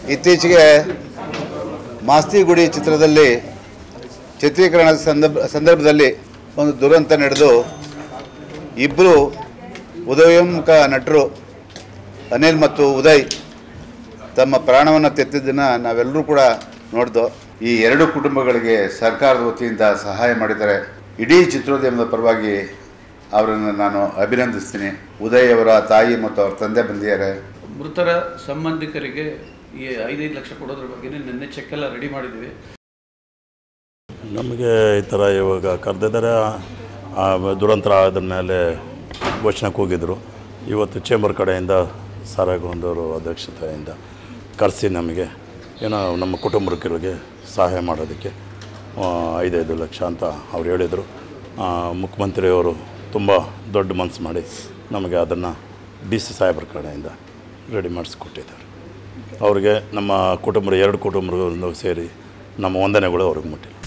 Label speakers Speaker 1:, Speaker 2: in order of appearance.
Speaker 1: ಇತ್ತೀಚೆಗೆ ಮಾಸ್ತಿಗುಡಿ ಚಿತ್ರದಲ್ಲಿ ಚಿತ್ರೀಕರಣದ ಸಂದರ್ಭ ಸಂದರ್ಭದಲ್ಲಿ ಒಂದು ದುರಂತ ನಡೆದು ಇಬ್ಬರು ಉದಯೋನ್ಮುಖ ನಟರು ಅನಿಲ್ ಮತ್ತು ಉದಯ್ ತಮ್ಮ ಪ್ರಾಣವನ್ನು ತೆತ್ತಿದ್ದನ್ನು ನಾವೆಲ್ಲರೂ ಕೂಡ ನೋಡ್ದೋ ಈ ಎರಡು ಕುಟುಂಬಗಳಿಗೆ ಸರ್ಕಾರದ ವತಿಯಿಂದ ಸಹಾಯ ಮಾಡಿದ್ದಾರೆ ಇಡೀ ಚಿತ್ರೋದ್ಯಮದ ಪರವಾಗಿ ಅವರನ್ನು ನಾನು ಅಭಿನಂದಿಸ್ತೀನಿ ಉದಯ್ ಅವರ ತಾಯಿ ಮತ್ತು ಅವರ ತಂದೆ ಬಂದಿದ್ದಾರೆ
Speaker 2: ಮೃತರ ಸಂಬಂಧಿಕರಿಗೆ ಈ ಐದೈದು ಲಕ್ಷ ಕೊಡೋದ್ರ ಬಗ್ಗೆ ನಿನ್ನೆ ಚೆಕ್ ಎಲ್ಲ ರೆಡಿ ಮಾಡಿದ್ವಿ
Speaker 3: ನಮಗೆ ಈ ಥರ ಇವಾಗ ಕರೆದಿದ್ದಾರೆ ಆ ದುರಂತರ ಆದ ಮೇಲೆ ಘೋಷಣೆಗೆ ಹೋಗಿದ್ದರು ಇವತ್ತು ಚೇಂಬರ್ ಕಡೆಯಿಂದ ಸಾರಾಗೊಂದವರು ಅಧ್ಯಕ್ಷತೆಯಿಂದ ಕರೆಸಿ ನಮಗೆ ಏನೋ ನಮ್ಮ ಕುಟುಂಬಕ್ಕೆ ಸಹಾಯ ಮಾಡೋದಕ್ಕೆ ಆ, ಐದೈದು ಲಕ್ಷ ಅಂತ ಅವ್ರು ಹೇಳಿದರು ಆ, ಮುಖ್ಯಮಂತ್ರಿಯವರು ತುಂಬ ದೊಡ್ಡ ಮನಸ್ಸು ಮಾಡಿ ನಮಗೆ ಅದನ್ನು ಡಿ ಸಿ ಸಾಹೇಬ್ರ ಕಡೆಯಿಂದ ರೆಡಿ ಮಾಡಿಸ್ಕೊಟ್ಟಿದ್ದಾರೆ ಅವ್ರಿಗೆ ನಮ್ಮ ಕುಟುಂಬ ಎರಡು ಕುಟುಂಬಗಳು ಸೇರಿ ನಮ್ಮ ವಂದನೆಗಳು ಅವ್ರಿಗೆ ಮುಟ್ಟಿಲ್ಲ